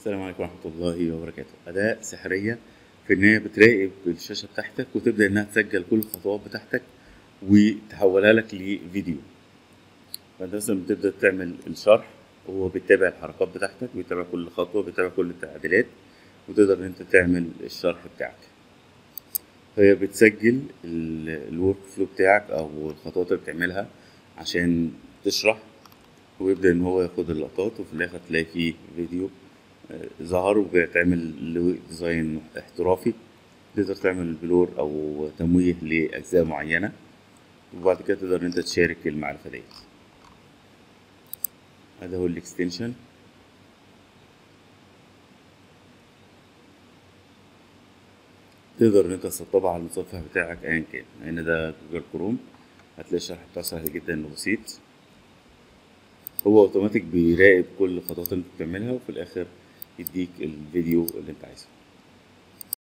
السلام عليكم ورحمة الله وبركاته أداة سحرية في إن هي بتراقب الشاشة بتاعتك وتبدأ إنها تسجل كل الخطوات بتاعتك وتحولها لك لفيديو فأنت مثلا بتبدأ تعمل الشرح وهو بيتابع الحركات بتاعتك بيتابع كل خطوة بيتابع كل التعديلات وتقدر إن أنت تعمل الشرح بتاعك هي بتسجل الورك فلو بتاعك أو الخطوات اللي بتعملها عشان تشرح ويبدأ إن هو ياخد اللقطات وفي الآخر تلاقي فيه فيديو آه، ظهر وبيتعمل له ديزاين احترافي تقدر تعمل بلور أو تمويه لأجزاء معينة وبعد كده تقدر إن أنت تشارك المعرفة ديت هذا هو الاكستنشن تقدر ان انت تسطبها على المتصفح بتاعك ايا كان هنا ده جوجل كروم هتلاقي الشرح بتاعه سهل جدا وبسيط هو اوتوماتيك بيراقب كل الخطوات اللي انت بتعملها وفي الاخر يديك الفيديو اللي انت عايزه